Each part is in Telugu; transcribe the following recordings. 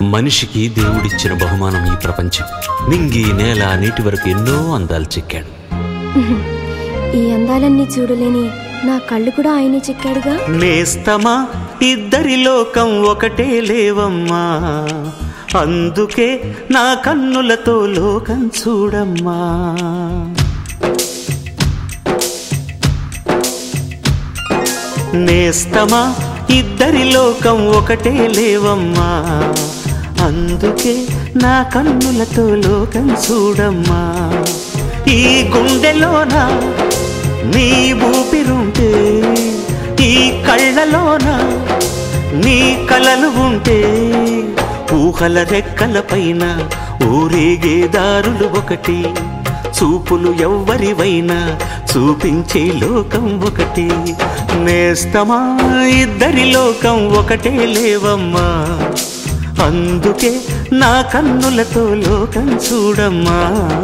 మనిషికి దేవుడిచ్చిన బహుమానం ఈ ప్రపంచం నింగి నేల నీటి వరకు ఎన్నో అందాలు చెక్కాడు ఈ అందాలన్నీ చూడలేని నా కళ్ళు కూడా ఆయనే చెక్కాడుగా నేస్తమా ఇద్దరి లోకం ఒకటే లేవమ్మా అందుకే నా కన్నులతో లోకం చూడమ్మా నేస్తమా ఇద్దరి లోకం ఒకటే లేవమ్మా అందుకే నా కన్నులతో లోకం చూడమ్మా ఈ గుండెలోన నీ ఊపిరుంటే ఈ కళ్ళలోన నీ కలలు ఉంటే ఊహల రెక్కల పైన ఊరేగే దారులు ఒకటి చూపులు ఎవ్వరివైనా చూపించే లోకం ఒకటి నేస్తమా ఇద్దరి లోకం ఒకటే లేవమ్మా అందుకే నా కన్నులతో లోకం చూడమ్మా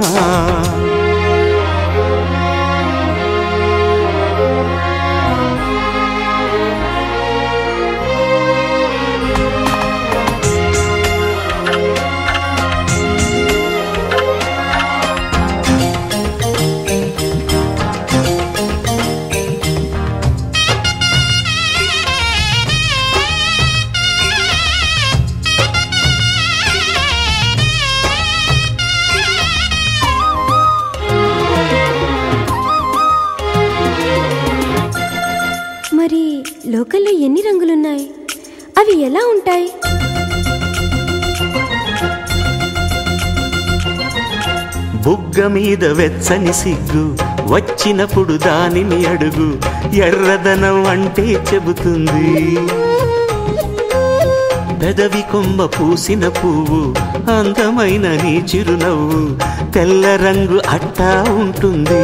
మరి లోకల్లో ఎన్ని రంగులున్నాయి అవి ఎలా ఉంటాయి బుగ్గ మీద వెచ్చని సిగ్గు వచ్చినప్పుడు దానిని అడుగు ఎర్రదనం అంటే చెబుతుంది పెదవి కొమ్మ పూసిన పువ్వు అందమైన నీ చిరునవ్వు తెల్ల రంగు అట్టా ఉంటుంది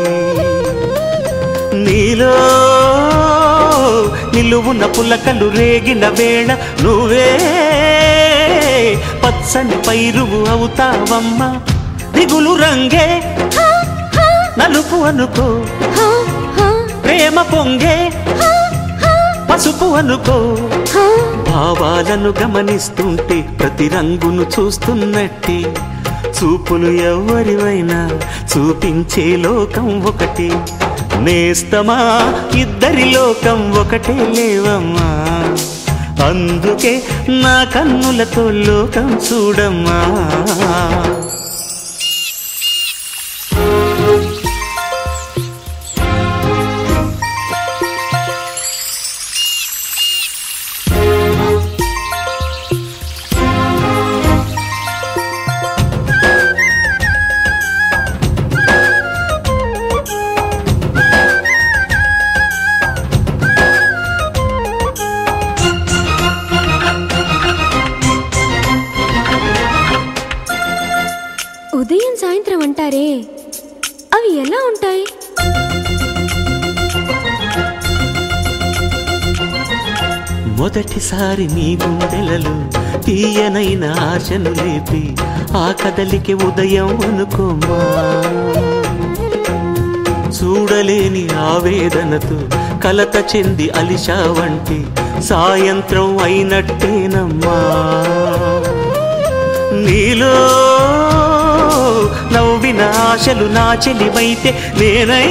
నీలో నిలువున పులకలు రేగిన వేళ నువ్వే పచ్చని పైరువు అవుతావమ్మా దిగులు రంగే నలుపు అనుకో హా, హా, ప్రేమ పొంగే పసుపు అనుకో హా. భావాలను గమనిస్తుంటే ప్రతి రంగును చూస్తున్నట్టే చూపులు ఎవరివైనా చూపించే లోకం ఒకటి నేస్తమా ఇద్దరి లోకం ఒకటే లేవమ్మా అందుకే నా కన్నులతో లోకం చూడమ్మా ఉదయం సాయంత్రం అంటారే అవి ఎలా ఉంటాయి మొదటిసారి నీ గుండెలలో తీయనైన ఆశను లేపి ఆ కదలికి ఉదయం అనుకోమా చూడలేని ఆవేదనతో కలత చెంది అలిషా వంటి సాయంత్రం అయినట్టేనమ్మా నీలో నవ్విన ఆశలు నా చెలివైతే నేనై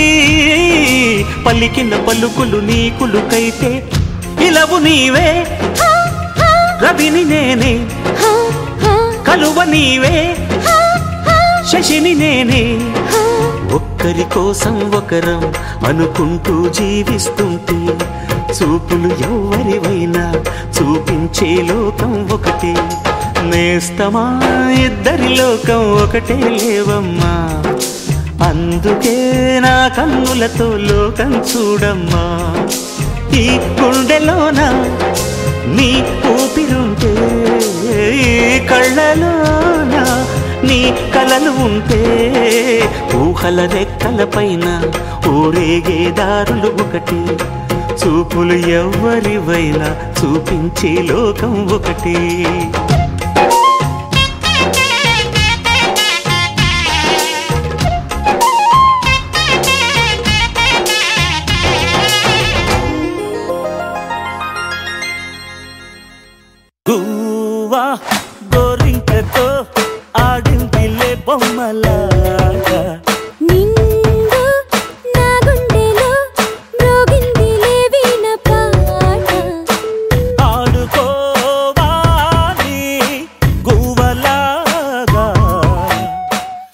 పలికిన పలుకులు నీకులుకైతే ఇలవు నీవే రవిని నేనే హా, హా, కలువ నీవే హా, హా, శశిని నేనే హా. ఒక్కరి కోసం ఒకరం అనుకుంటూ జీవిస్తుంటే చూపులు ఎవరివైనా చూపించే లోకం ఒకటి నేస్తమా ఇద్దరి లోకం ఒకటే లేవమ్మా అందుకే నా కన్నులతో లోకం చూడమ్మా ఈ గుండెలోన నీ ఊపిరుంటే ఈ కళ్ళలోన నీ కలలు ఉంటే ఊహల రెక్కల పైన ఊరేగే దారులు ఒకటి చూపులు ఎవరివైనా చూపించే లోకం ఒకటి గువ్వ గువ్వ గోరింకతో ఆడిందిలే బొమ్మలా